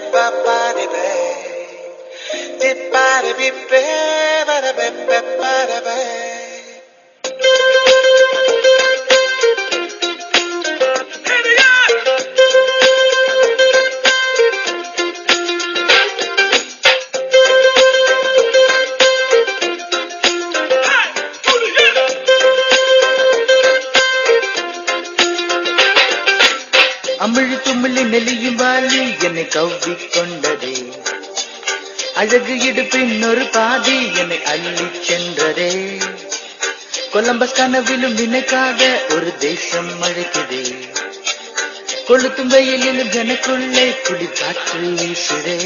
அமிழ் துமிழி நெலியும் வாலி என்னை கவ்விக் கொண்டதே அழகு இடுப்பின் ஒரு பாதி என்னை அள்ளிச் சென்றதே கொலம்பஸ் கனவிலும் நினைக்காத ஒரு தேசம் அழைக்குதே கொளுத்தும் வெயிலிலும் எனக்குள்ளே குளிர்காற்று வீசுதே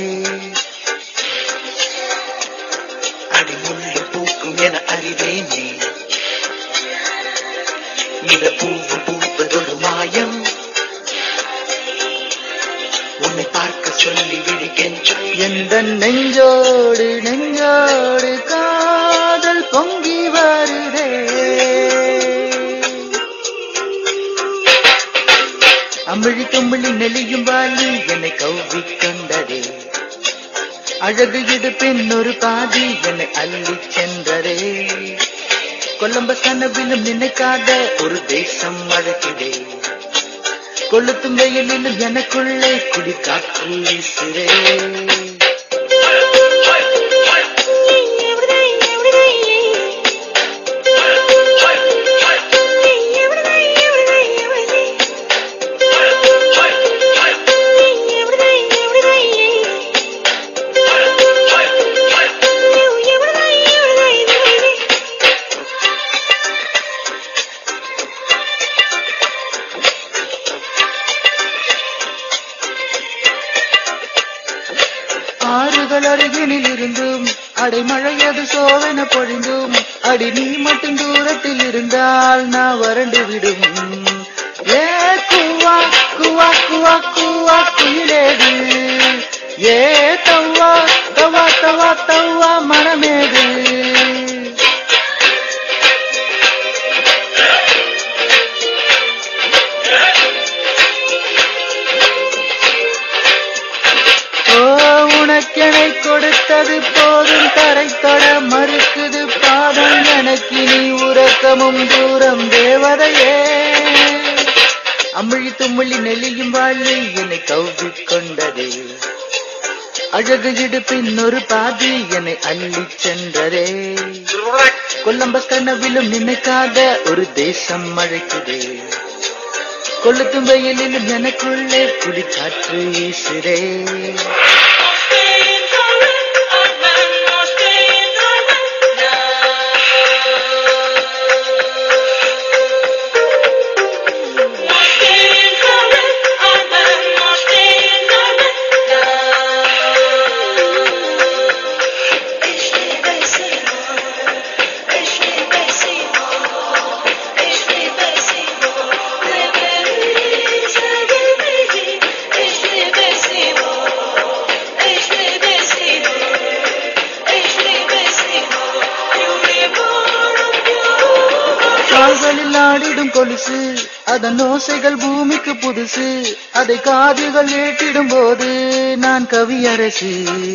அடிமுள்ளு பூக்கும் என அறிவேனே இத பூவும் பூப்பதொரு மாயம் உன்னை பார்க்க சொல்லி விழிக்கின்ற எந்த நெஞ்சோடு நெஞ்சோடு காதல் பொங்கி வருதே அமிழி தும்பிளி நெளியும் வாலி என்னை கவ்விக் கொண்டதே அழகு இடுப்பின் ஒரு பாதி என்னை அள்ளிச் சென்றதே கொலம்பஸ் கனவிலும் நினைக்காத ஒரு தேசம் அழைக்குதே கொளுத்தும் வெயிலிலும் எனக்குள்ளே குடி காற்று வீசுதே ஆறுகள் அருகினில் இருந்தும் அடைமழையது சோவென பொழிந்தும் அடி நீ மட்டும் தூரத்தில் இருந்தால் நான் வறண்டு விடும் ஏ குவா குவா குவா குவா குயிலேது ஏ தவ்வா தவா தவா தவ்வா மனமேது ஓ உனக்கெனை கொடுத்தது போதும் தரை தொட மறுக்குது பாதம் எனக்கு நீ உறக்கமும் தூரம் தேவதையே அமிழி துமிழி நெளியும் வாழி என்னை கவ்விக் கொண்டதே அழகு இடுப்பின் ஒரு பாதி என்னை அள்ளிச் சென்றதே கொல்லம்பஸ் கனவிலும் நினைக்காத ஒரு தேசம் அழைக்குதே கொளுத்தும் வெயிலிலும் எனக்குள்ளே குடி காற்று வீசுதே கால்களில் ஆடிடும் கொலுசு அதன் ஓசைகள் பூமிக்கு புதுசு அதை காதுகள் ஏற்றிடும் போது நான் கவியரசு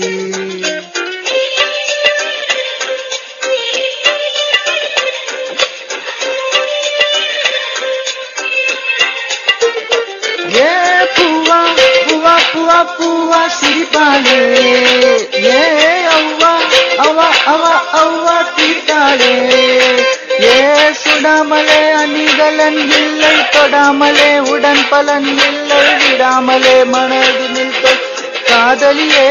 ஏ பூவா பூவா பூவா பூவா சிரிப்பாளே ஏ அவ்வா அவா அவா அவ்வா தீட்டாளே ஏ சுடாமலே அணிகலன் இல்லை தொடாமலே உடன் பலன் இல்லை விடாமலே மனது நிற்க காதலியே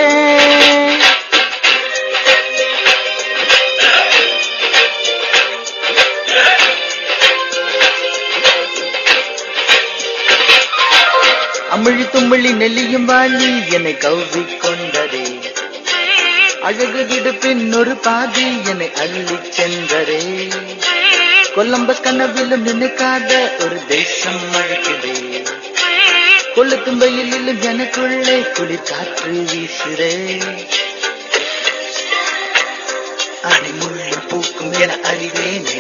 அமிழி துமிழி நெல்லியும் வாழி என்னை கவ்விக் கொண்டதே அழகு இடுப்பின் ஒரு பாதி என்னை அள்ளிச் சென்றதே கொலம்பஸ் கனவிலும் நினைக்காத ஒரு தேசம் அழைக்குதே கொளுத்தும் வெயிலிலும் எனக்குள்ளே குளிர் காற்று வீசுதே அடிமுள்ளும் பூக்கும் என அறிவேனே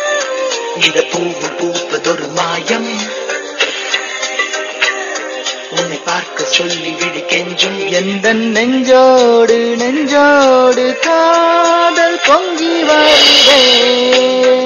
இந்த பூவும் பூப்பதொரு மாயம் உன்னை பார்க்க சொல்லி விழி கெஞ்சும் எந்த நெஞ்சோடு நெஞ்சோடு காதல் பொங்கி வருதே